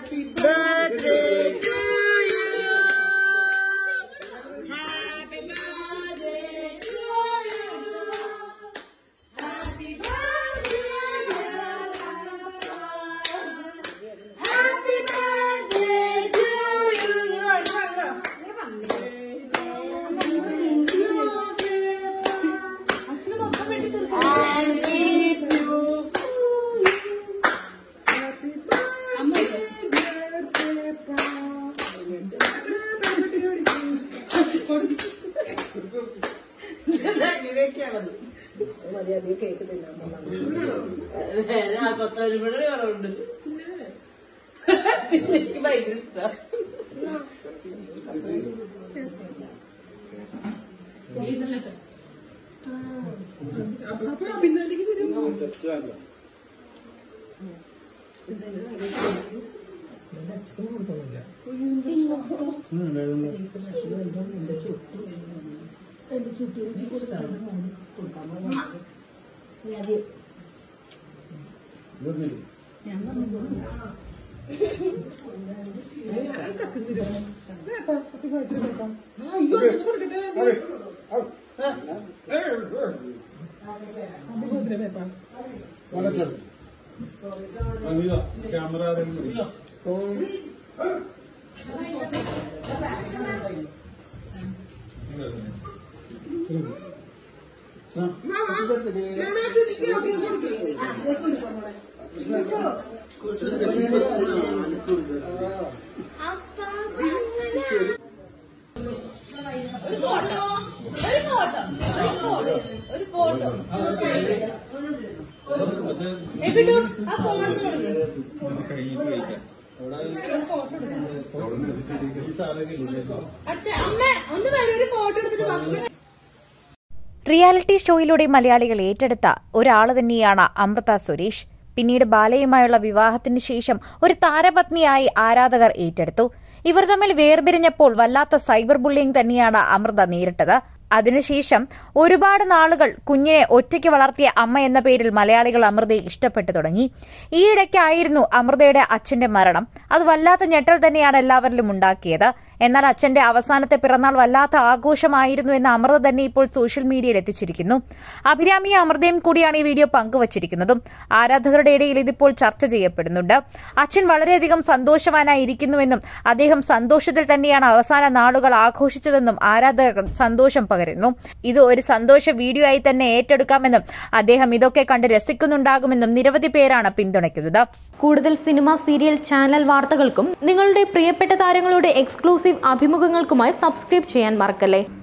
Happy birthday to you. Happy birthday to you. Happy birthday, dear Papa. Happy birthday to you. And if you മര്യാദ cake തിന്നാൻ കൊത്തവരുമ്പോഴേ ഉണ്ട് ചേച്ചിക്ക് ഭയങ്കര ഇഷ്ടം അപ്പൊ അഭിനന്ദിക്ക് തരുമോ അയ്യോ ഇത് കൊടുക്കട്ടെ ക്യാമറ ഒരു ഫോട്ടോ ഒരു ഫോട്ടോ ഒരു ഫോട്ടോ ഒരു ഫോട്ടോ എവിടു ആ ഫോൺ അച്ഛ അമ്മ ഒന്ന് വരും ഒരു ഫോട്ടോ എടുത്തിട്ട് ബാക്കി റിയാലിറ്റി ഷോയിലൂടെ മലയാളികൾ ഏറ്റെടുത്ത ഒരാൾ തന്നെയാണ് അമൃത സുരേഷ് പിന്നീട് ബാലയുമായുള്ള വിവാഹത്തിന് ശേഷം ഒരു താരപത്നിയായി ആരാധകർ ഏറ്റെടുത്തു ഇവർ തമ്മിൽ വേർപിരിഞ്ഞപ്പോൾ വല്ലാത്ത സൈബർ ബുള്ളിംഗ് തന്നെയാണ് അമൃത നേരിട്ടത് അതിനുശേഷം ഒരുപാട് നാളുകൾ കുഞ്ഞിനെ ഒറ്റയ്ക്ക് വളർത്തിയ അമ്മ എന്ന പേരിൽ മലയാളികൾ അമൃതയെ ഇഷ്ടപ്പെട്ടു തുടങ്ങി ഈയിടയ്ക്കായിരുന്നു അമൃതയുടെ അച്ഛന്റെ മരണം അത് വല്ലാത്ത ഞെട്ടൽ തന്നെയാണ് എല്ലാവരിലും ഉണ്ടാക്കിയത് എന്നാൽ അച്ഛന്റെ അവസാനത്തെ പിറന്നാൾ വല്ലാത്ത ആഘോഷമായിരുന്നു എന്ന് അമൃത തന്നെ ഇപ്പോൾ സോഷ്യൽ മീഡിയയിൽ എത്തിച്ചിരിക്കുന്നു അഭിരാമിയും അമൃതയും കൂടിയാണ് ഈ വീഡിയോ പങ്കുവച്ചിരിക്കുന്നതും ആരാധകരുടെ ഇടയിൽ ഇതിപ്പോൾ ചർച്ച ചെയ്യപ്പെടുന്നുണ്ട് അച്ഛൻ വളരെയധികം സന്തോഷവാനായിരിക്കുന്നുവെന്നും അദ്ദേഹം സന്തോഷത്തിൽ തന്നെയാണ് അവസാന നാളുകൾ ആഘോഷിച്ചതെന്നും ആരാധകർ സന്തോഷം പകരുന്നു ഇത് ഒരു സന്തോഷ വീഡിയോ ആയി തന്നെ ഏറ്റെടുക്കാമെന്നും അദ്ദേഹം ഇതൊക്കെ കണ്ട് രസിക്കുന്നുണ്ടാകുമെന്നും നിരവധി പേരാണ് പിന്തുണയ്ക്കുന്നത് കൂടുതൽ സിനിമ സീരിയൽ ചാനൽ വാർത്തകൾക്കും നിങ്ങളുടെ പ്രിയപ്പെട്ട താരങ്ങളുടെ എക്സ്ക്ലൂസീവ് അഭിമുഖങ്ങൾക്കുമായി സബ്സ്ക്രൈബ് ചെയ്യാൻ മറക്കല്ലേ